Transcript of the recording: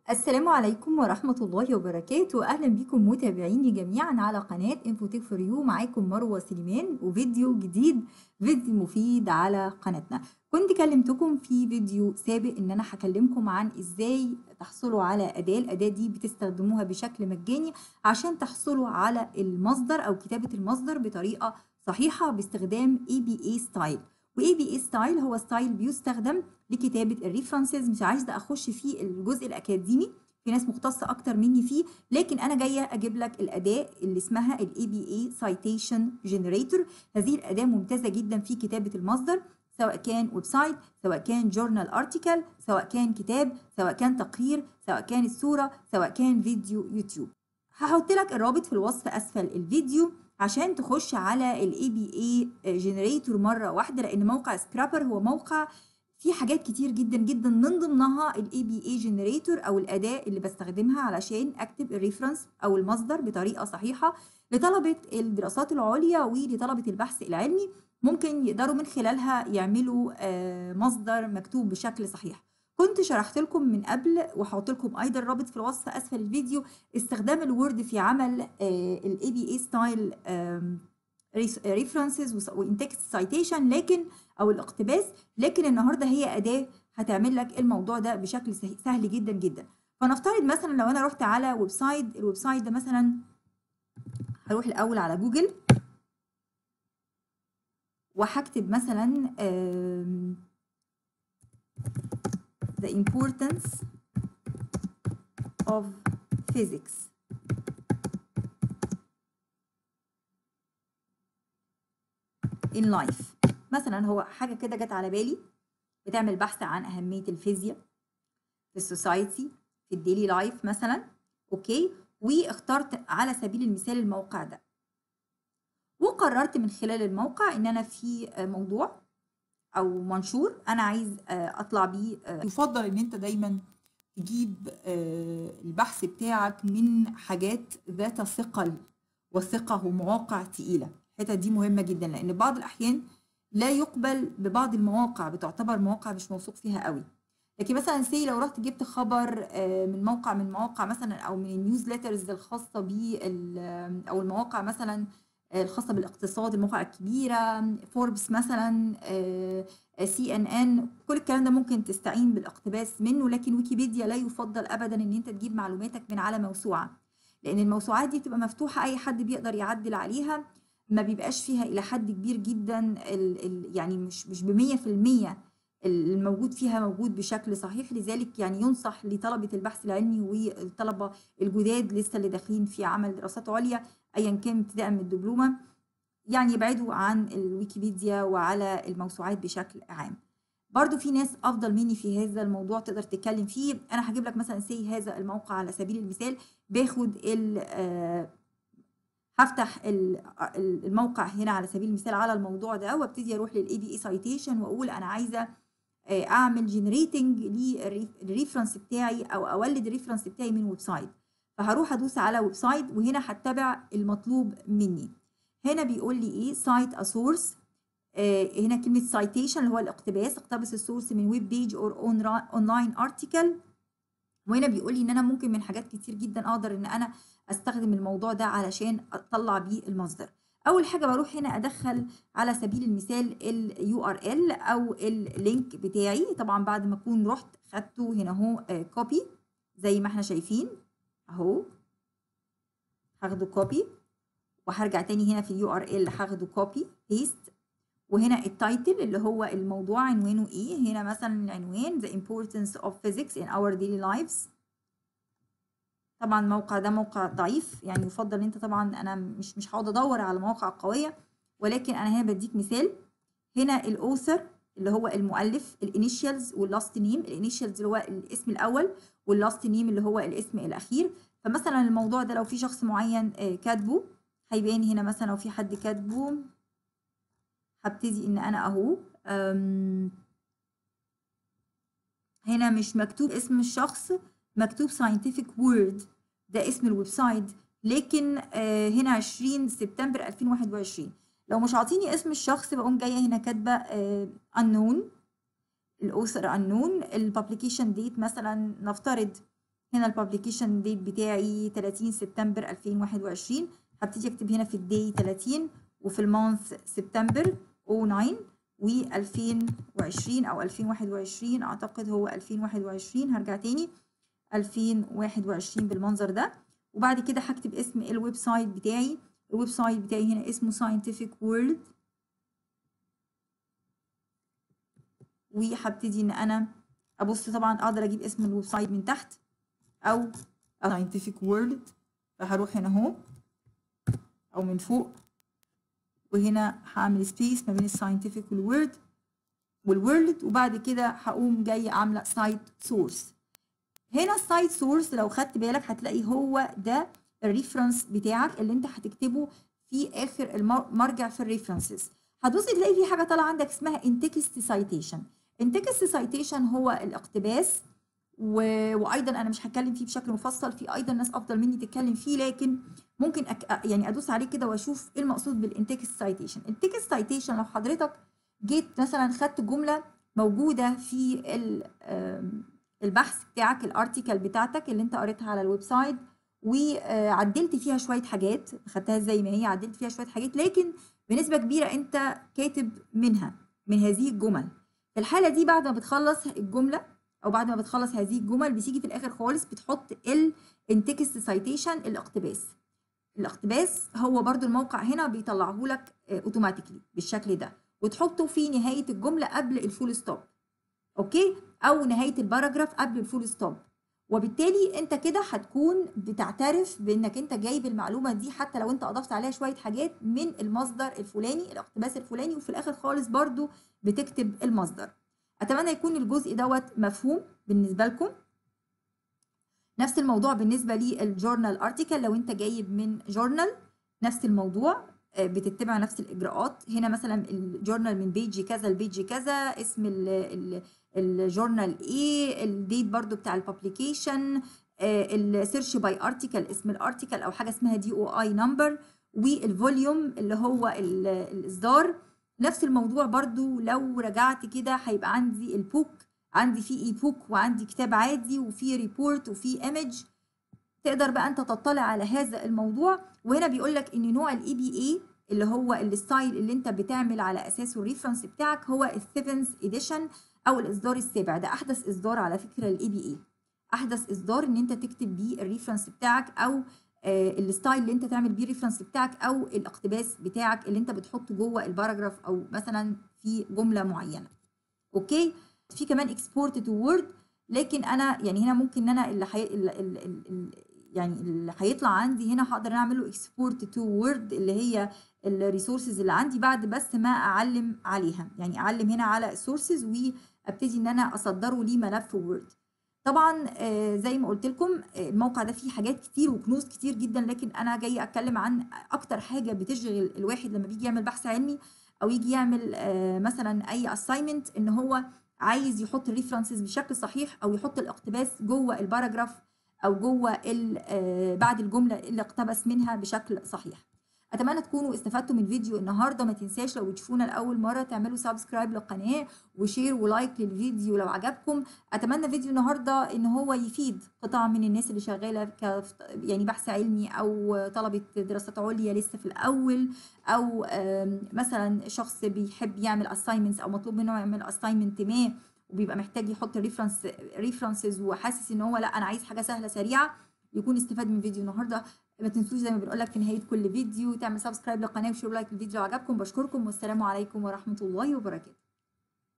السلام عليكم ورحمة الله وبركاته أهلا بكم متابعيني جميعا على قناة انفوتيك فور يو معاكم مروة سليمان وفيديو جديد فيديو مفيد على قناتنا كنت كلمتكم في فيديو سابق ان انا هكلمكم عن ازاي تحصلوا على اداة الاداة دي بتستخدموها بشكل مجاني عشان تحصلوا على المصدر او كتابة المصدر بطريقة صحيحة باستخدام ABA ستايل واي بي اي ستايل هو ستايل بيستخدم لكتابه الريفرنسز مش عايزه اخش في الجزء الاكاديمي في ناس مختصه اكتر مني فيه لكن انا جايه اجيب لك الاداه اللي اسمها الاي بي اي سايتيشن جنريتور هذه الاداه ممتازه جدا في كتابه المصدر سواء كان ويب سايت سواء كان جورنال ارتكل سواء كان كتاب سواء كان تقرير سواء كانت صوره سواء كان فيديو يوتيوب هحط لك الرابط في الوصف اسفل الفيديو عشان تخش على الاي بي اي جنريتور مره واحده لان موقع سكرابر هو موقع فيه حاجات كتير جدا جدا من ضمنها الاي بي اي جنريتور او الاداه اللي بستخدمها علشان اكتب الريفرنس او المصدر بطريقه صحيحه لطلبه الدراسات العليا ولطلبه البحث العلمي ممكن يقدروا من خلالها يعملوا مصدر مكتوب بشكل صحيح كنت شرحت لكم من قبل وهحط لكم ايضا الرابط في الوصف اسفل الفيديو استخدام الوورد في عمل الاي بي اي ستايل ريفرنسز وانتكست سايتيشن لكن او الاقتباس لكن النهارده هي اداه هتعمل لك الموضوع ده بشكل سهل جدا جدا فنفترض مثلا لو انا رحت على ويب سايت الويب سايت ده مثلا هروح الاول على جوجل وهكتب مثلا the importance of physics in life مثلا هو حاجة كده جت على بالي بتعمل بحث عن أهمية الفيزياء في السوسايتي في الديلي لايف مثلا أوكي واخترت على سبيل المثال الموقع ده وقررت من خلال الموقع إن أنا في موضوع او منشور انا عايز اطلع بيه يفضل ان انت دايما تجيب البحث بتاعك من حاجات ذات ثقل وثقة ومواقع تقيلة الحتة دي مهمة جدا لأن بعض الأحيان لا يقبل ببعض المواقع بتعتبر مواقع مش موثوق فيها قوي لكن مثلا سي لو رحت جبت خبر من موقع من مواقع مثلا او من النيوزليترز الخاصه بيه او المواقع مثلا الخاصه بالاقتصاد المواقع الكبيره فوربس مثلا سي ان ان كل الكلام ده ممكن تستعين بالاقتباس منه لكن ويكيبيديا لا يفضل ابدا ان انت تجيب معلوماتك من على موسوعه لان الموسوعات دي بتبقى مفتوحه اي حد بيقدر يعدل عليها ما بيبقاش فيها الى حد كبير جدا ال ال يعني مش مش ب 100% الموجود فيها موجود بشكل صحيح لذلك يعني ينصح لطلبه البحث العلمي والطلبه الجداد لسه اللي داخلين في عمل دراسات عليا ايا كان ابتداء من الدبلومه يعني يبعدوا عن الويكيبيديا وعلى الموسوعات بشكل عام برضو في ناس افضل مني في هذا الموضوع تقدر تتكلم فيه انا هجيب لك مثلا سي هذا الموقع على سبيل المثال باخد ال هفتح الموقع هنا على سبيل المثال على الموضوع ده وابتدي اروح للاي بي اي سايتيشن واقول انا عايزه اعمل جنريتنج للريفرنس بتاعي او اولد الريفرنس بتاعي من ويب سايت فهروح ادوس على ويب سايت وهنا هتبع المطلوب مني هنا بيقول لي ايه سايت ا سورس هنا كلمه سايتيشن اللي هو الاقتباس اقتبس السورس من ويب بيج اور اونلاين ارتكل وهنا بيقول لي ان انا ممكن من حاجات كتير جدا اقدر ان انا استخدم الموضوع ده علشان اطلع بيه المصدر اول حاجه بروح هنا ادخل على سبيل المثال اليو ار ال او اللينك بتاعي طبعا بعد ما اكون رحت خدته هنا اهو كوبي زي ما احنا شايفين اهو هاخده كوبي وهرجع تاني هنا في اليو ار ال هاخده كوبي بيست وهنا التايتل اللي هو الموضوع عنوانه ايه هنا مثلا العنوان the importance of physics in our daily lives طبعا الموقع ده موقع ضعيف يعني يفضل ان انت طبعا انا مش مش هقعد ادور على مواقع قويه ولكن انا هنا بديك مثال هنا الاوثر اللي هو المؤلف الانيشيالز واللاست نيم الانيشيالز اللي هو الاسم الاول واللاست نيم اللي هو الاسم الاخير فمثلا الموضوع ده لو في شخص معين كاتبه هيبان هنا مثلا لو في حد كاتبه هبتدي ان انا اهو هنا مش مكتوب اسم الشخص مكتوب scientific word ده اسم الويب سايت لكن هنا 20 سبتمبر 2021 لو مش عاطيني اسم الشخص بقوم جايه هنا كاتبه unknown الاوثر unknown البابليكيشن ديت مثلا نفترض هنا البابليكيشن ديت بتاعي 30 سبتمبر 2021 هبتدي اكتب هنا في الدي 30 وفي المانث سبتمبر 09 و2020 او 2021 اعتقد هو 2021 هرجع تاني 2021 بالمنظر ده وبعد كده هكتب اسم الويب سايت بتاعي الويب سايت بتاعي هنا اسمه scientific world وهبتدي ان انا ابص طبعا اقدر اجيب اسم الويب سايت من تحت او scientific world فهروح هنا اهو او من فوق وهنا هعمل سبيس ما بين الساينتفك والورد والورلد وبعد كده هقوم جايه عامله سايت سورس هنا السايت سورس لو خدت بالك هتلاقي هو ده الريفرنس بتاعك اللي انت هتكتبه في اخر المرجع في الريفرنسز هتبص تلاقي في حاجه طالعه عندك اسمها انتكست سايتيشن انتكست سايتيشن هو الاقتباس و... وايضا انا مش هتكلم فيه بشكل مفصل في ايضا ناس افضل مني تتكلم فيه لكن ممكن أك... يعني ادوس عليه كده واشوف ايه المقصود بالانتكست سايتيشن الانتكست سايتيشن لو حضرتك جيت مثلا خدت جمله موجوده في ال... البحث بتاعك الارتيكل بتاعتك اللي انت قريتها على الويب سايت وعدلت فيها شويه حاجات خدتها زي ما هي عدلت فيها شويه حاجات لكن بنسبه كبيره انت كاتب منها من هذه الجمل في الحاله دي بعد ما بتخلص الجمله او بعد ما بتخلص هذه الجمل بتيجي في الاخر خالص بتحط الانتكست سايتيشن الاقتباس الاقتباس هو برضو الموقع هنا بيطلعه لك اوتوماتيكلي بالشكل ده وتحطه في نهايه الجمله قبل الفول ستوب اوكي او نهايه الباراجراف قبل الفول ستوب وبالتالي انت كده هتكون بتعترف بانك انت جايب المعلومه دي حتى لو انت اضفت عليها شويه حاجات من المصدر الفلاني الاقتباس الفلاني وفي الاخر خالص برضو بتكتب المصدر اتمنى يكون الجزء دوت مفهوم بالنسبه لكم نفس الموضوع بالنسبه للجورنال ارتيكل لو انت جايب من جورنال نفس الموضوع بتتبع نفس الاجراءات هنا مثلا الجورنال من بيجي كذا لبيجي كذا اسم الجورنال ايه الديت برضو بتاع البابليكيشن السيرش باي ارتيكل اسم الارتيكل او حاجه اسمها دي او اي نمبر والفوليوم اللي هو الاصدار نفس الموضوع برضو لو رجعت كده هيبقى عندي البوك عندي فيه اي بوك وعندي كتاب عادي وفي ريبورت وفي ايمج تقدر بقى انت تطلع على هذا الموضوع وهنا بيقول لك ان نوع الاي بي اي اللي هو الستايل اللي انت بتعمل على اساسه الريفرنس بتاعك هو السيفنث اديشن او الاصدار السابع ده احدث اصدار على فكره الاي بي اي احدث اصدار ان انت تكتب بيه الريفرنس بتاعك او آه الستايل اللي انت تعمل بيه الريفرنس بتاعك او الاقتباس بتاعك اللي انت بتحطه جوه الباراجراف او مثلا في جمله معينه اوكي في كمان اكسبورت تو وورد لكن انا يعني هنا ممكن ان انا اللي حي... ال... ال... ال... يعني اللي هيطلع عندي هنا هقدر اعمله اكسبورت تو وورد اللي هي الريسورسز اللي عندي بعد بس ما اعلم عليها يعني اعلم هنا على السورسز وابتدي ان انا اصدره ليه ملف وورد طبعا آه زي ما قلت لكم آه الموقع ده فيه حاجات كتير وكنوز كتير جدا لكن انا جاي اتكلم عن اكتر حاجه بتشغل الواحد لما بيجي يعمل بحث علمي او يجي يعمل آه مثلا اي اساينمنت ان هو عايز يحط الريفرنسز بشكل صحيح او يحط الاقتباس جوه الباراجراف او جوه بعد الجمله اللي اقتبس منها بشكل صحيح اتمنى تكونوا استفدتوا من فيديو النهارده ما تنساش لو بتشوفونا لاول مره تعملوا سبسكرايب للقناه وشير ولايك للفيديو لو عجبكم اتمنى فيديو النهارده ان هو يفيد قطاع من الناس اللي شغاله ك يعني بحث علمي او طلبه دراسات عليا لسه في الاول او مثلا شخص بيحب يعمل اساينمنتس او مطلوب منه يعمل اساينمنت ما وبيبقى محتاج يحط ريفرنس ريفرنسز وحاسس ان هو لا انا عايز حاجه سهله سريعه يكون استفاد من فيديو النهارده ما تنسوش زي ما بنقول لك في نهايه كل فيديو تعمل سبسكرايب للقناه وشير لايك الفيديو لو عجبكم بشكركم والسلام عليكم ورحمه الله وبركاته